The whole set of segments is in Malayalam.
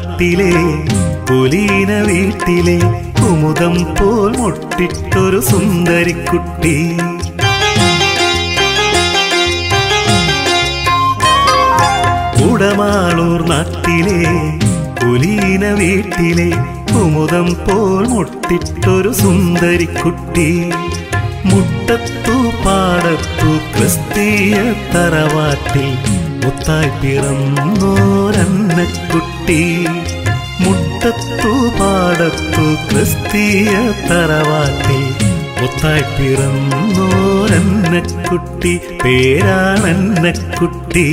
നാട്ടിലെ കുലീന വീട്ടിലെ കുമുദം പോൽ മുട്ടിട്ടൊരു സുന്ദരിക്കുട്ടി ഉടമാളൂർ നാട്ടിലെ കുലീന വീട്ടിലെ കുമുദം പോൽ മുട്ടിട്ടൊരു സുന്ദരിക്കുട്ടി മുട്ടത്തു പാടത്തു ക്രിസ്തീയ തറവാട്ടിൽ മുത്തായി പിറന്നോരന്നക്കുട്ടി മുട്ടത്തു പാടത്തു ക്രിസ്തീയ തറവാട്ടിൽ മുത്തായി പിറന്നോരന്നക്കുട്ടി പേരാണന്നക്കുട്ടി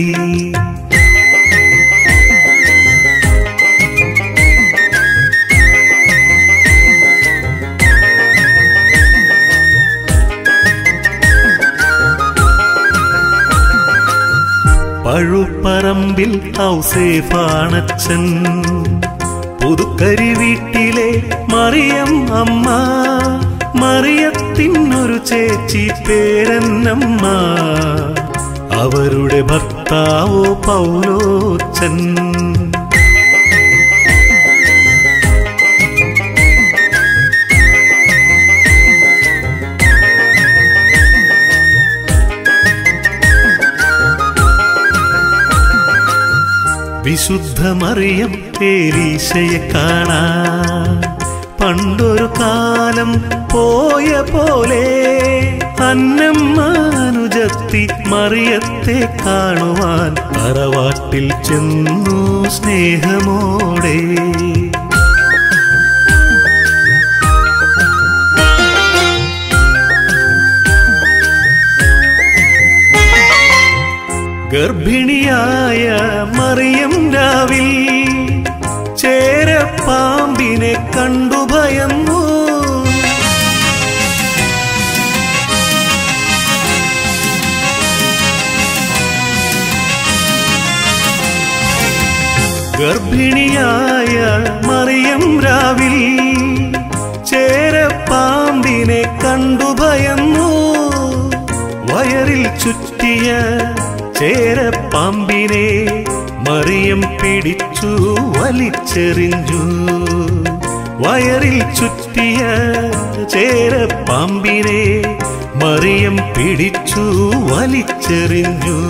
പഴുപ്പറമ്പിൽ ഔസേഫാണച്ചൻ പുതുക്കരി വീട്ടിലെ മറിയം അമ്മ മറിയത്തിനൊരു ചേച്ചി പേരന്നമ്മ അവരുടെ ഭർത്താവോ പൗലോച്ചൻ വിശുദ്ധ മറിയം ഏലീശയെ കാണാൻ പണ്ടൊരു കാലം പോയ പോലെ അന്നമ്മാനുജത്തി മറിയത്തെ കാണുവാൻ തറവാട്ടിൽ ചെന്നു സ്നേഹമോടെ ഗർഭിണിയായ മറിയം രാവിൽ ചേരപ്പാമ്പിനെ കണ്ടു ഭയന്നു ഗർഭിണിയായ മറിയം രാവിൽ ചേരപ്പാമ്പിനെ കണ്ടു ഭയന്നു വയറിൽ ചുറ്റിയ ചേരപ്പാമ്പിനെ മറിയം പിടിച്ചു വലിച്ചെറിഞ്ഞു വയറിൽ ചുറ്റിയ ചേരപ്പാമ്പിനെ മറിയം പിടിച്ചു വലിച്ചെറിഞ്ഞു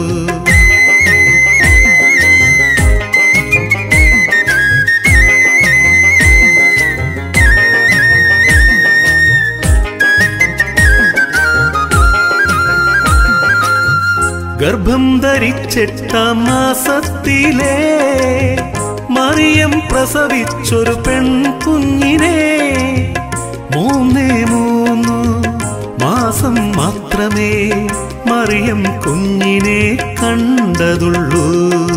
ഗർഭം ധരിച്ചെട്ടാം മാസത്തിലെ മറിയം പ്രസവിച്ചൊരു പെൺകുഞ്ഞിനെ മൂന്നേ മൂന്ന് മാസം മാത്രമേ മറിയം കുഞ്ഞിനെ കണ്ടതുള്ളൂ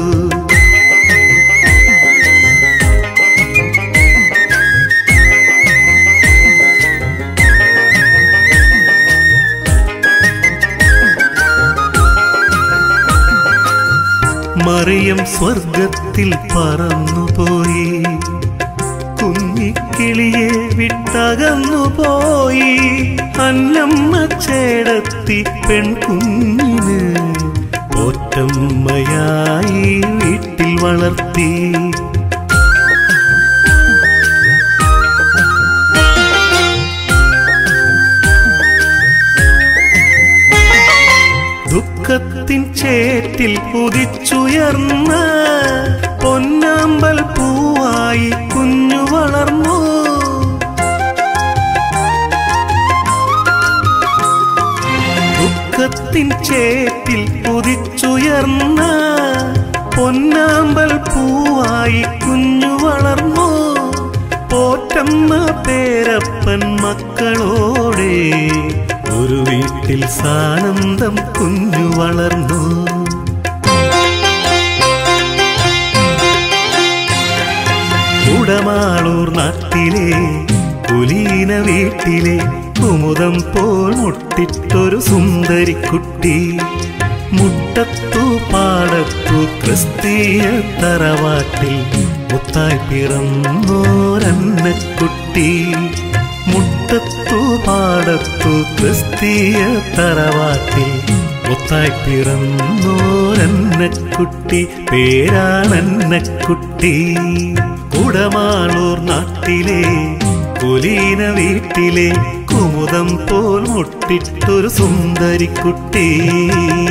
മറിയം സ്വർഗത്തിൽ പറന്നുപോയി കുഞ്ഞിക്കിളിയെ വിട്ടകന്നുപോയി അന്നമ്മ ചേടത്തി പെൺകുഞ്ഞിന് ഒറ്റമ്മയായി വീട്ടിൽ വളർത്തി ദുഃഖത്തിൻ ചേറ്റിൽ ഉദിച്ചുയർന്ന പൊന്നാമ്പൽ പൂവായി കുഞ്ഞു വളർന്നു ദുഃഖത്തിൻ ചേറ്റിൽ ഉദിച്ചുയർന്ന പൊന്നാമ്പൽ പൂവായി കുഞ്ഞു വളർന്നു പോറ്റമ്മ പേരപ്പൻ മക്കളോടെ ഒരു വീട്ടിൽ സാനന്ദം കുഞ്ഞു വളർന്നു ഉടമാളൂർ നാട്ടിലെ കുലീന വീട്ടിലെ കുമുദം പോൽ മുട്ടിട്ടൊരു സുന്ദരിക്കുട്ടി മുട്ടത്തു പാടത്തു ക്രിസ്തീയ തറവാട്ടിൽ മുത്തായി പിറന്നോരന്നക്കുട്ടി മുട്ടത്തു പാടത്തു ക്രിസ്തീയ തറവാട്ടിൽ മുത്തായി പിറന്നോരന്നക്കുട്ടി പേരാണന്നക്കുട്ടി കുടമാളൂർ നാട്ടിലെ കുലീന വീട്ടിലെ കുമുദം പോൽ മുട്ടിട്ടൊരു സുന്ദരിക്കുട്ടി